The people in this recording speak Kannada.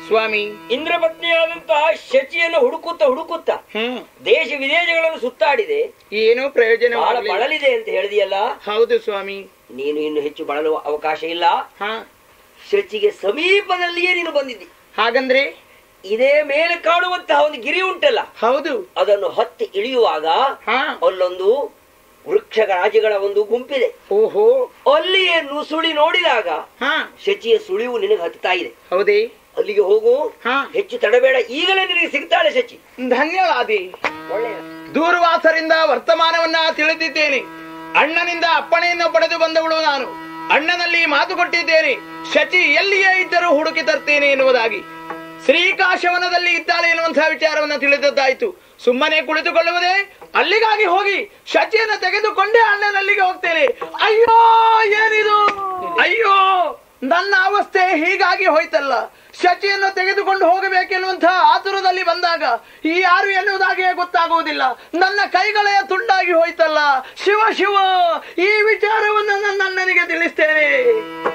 ಸ್ವಾಮಿ ಇಂದ್ರಪತ್ನಿಯಾದಂತಹ ಶಚಿಯನ್ನು ಹುಡುಕುತ್ತಾ ಹುಡುಕುತ್ತಾ ಹ್ಮ್ ದೇಶ ವಿದೇಶಗಳನ್ನು ಸುತ್ತಾಡಿದೆ ಏನೂ ಬಹಳ ಪ್ರಯೋಜನವಾಗಲಿಲ್ಲ ಬಳಲಿದೆ ಅಂತ ಹೇಳಿದೆಯಲ್ಲ ಹೌದು ಸ್ವಾಮಿ ನೀನು ಇನ್ನು ಹೆಚ್ಚು ಬಳಲುವ ಅವಕಾಶ ಇಲ್ಲ ಹಾ ಶಚಿಗೆ ಸಮೀಪದಲ್ಲಿಯೇ ನೀನು ಬಂದಿದ್ದಿ ಹಾಗಂದ್ರೆ ಇದೇ ಮೇಲೆ ಕಾಣುವಂತಹ ಒಂದು ಗಿರಿ ಉಂಟಲ್ಲ ಹೌದು ಅದನ್ನು ಹತ್ತಿ ಇಳಿಯುವಾಗ ಹಾ ಅಲ್ಲೊಂದು ವೃಕ್ಷ ರಾಜಗಳ ಒಂದು ಗುಂಪಿದೆ ಓಹೋ ಅಲ್ಲಿಯೇ ನುಸುಳಿ ನೋಡಿದಾಗ ಹಾ ಶಚಿಯ ಸುಳಿವು ನಿನಗೆ ಹತ್ತಾ ಇದೆ ಹೌದೇ ಅಲ್ಲಿಗೆ ಹೋಗು ಹಾ ಹೆಚ್ಚು ತಡಬೇಡ ಈಗಲೇ ನಿನಗೆ ಸಿಗ್ತಾಳೆ ಶಚಿ ಧನ್ಯವಾದಿ ಒಳ್ಳೆಯ ದೂರ್ವಾಸರಿಂದ ವರ್ತಮಾನವನ್ನ ತಿಳಿದಿದ್ದೇನೆ ಅಣ್ಣನಿಂದ ಅಪ್ಪಣೆಯನ್ನು ಪಡೆದು ಬಂದವಳು ನಾನು ಅಣ್ಣನಲ್ಲಿ ಮಾತು ಕೊಟ್ಟಿದ್ದೇನೆ ಶಚಿ ಎಲ್ಲಿಯೇ ಇದ್ದರೂ ಹುಡುಕಿ ತರ್ತೇನೆ ಎನ್ನುವುದಾಗಿ ಶ್ರೀಕಾಶವನದಲ್ಲಿ ಇದ್ದಾಳೆ ಎನ್ನುವಂತಹ ವಿಚಾರವನ್ನ ತಿಳಿದದ್ದಾಯ್ತು ಸುಮ್ಮನೆ ಕುಳಿತುಕೊಳ್ಳುವುದೇ ಅಲ್ಲಿಗಾಗಿ ಹೋಗಿ ಶಚಿಯನ್ನು ತೆಗೆದುಕೊಂಡೇ ಅಣ್ಣನಲ್ಲಿಗೆ ಹೋಗ್ತೇನೆ ಅಯ್ಯೋ ಏನಿದು ಅಯ್ಯೋ ನನ್ನ ಅವಸ್ಥೆ ಹೀಗಾಗಿ ಹೋಯ್ತಲ್ಲ ಶಚಿಯನ್ನು ತೆಗೆದುಕೊಂಡು ಹೋಗಬೇಕೆನ್ನುವಂತಹ ಆತುರದಲ್ಲಿ ಬಂದಾಗ ಈ ಯಾರು ಎನ್ನುವುದಾಗಿಯೇ ಗೊತ್ತಾಗುವುದಿಲ್ಲ ನನ್ನ ಕೈಗಳೇ ತುಂಡಾಗಿ ಹೋಯ್ತಲ್ಲ ಶಿವ ಶಿವ ಈ ವಿಚಾರವನ್ನು ನನ್ನ ಅಣ್ಣನಿಗೆ ತಿಳಿಸ್ತೇನೆ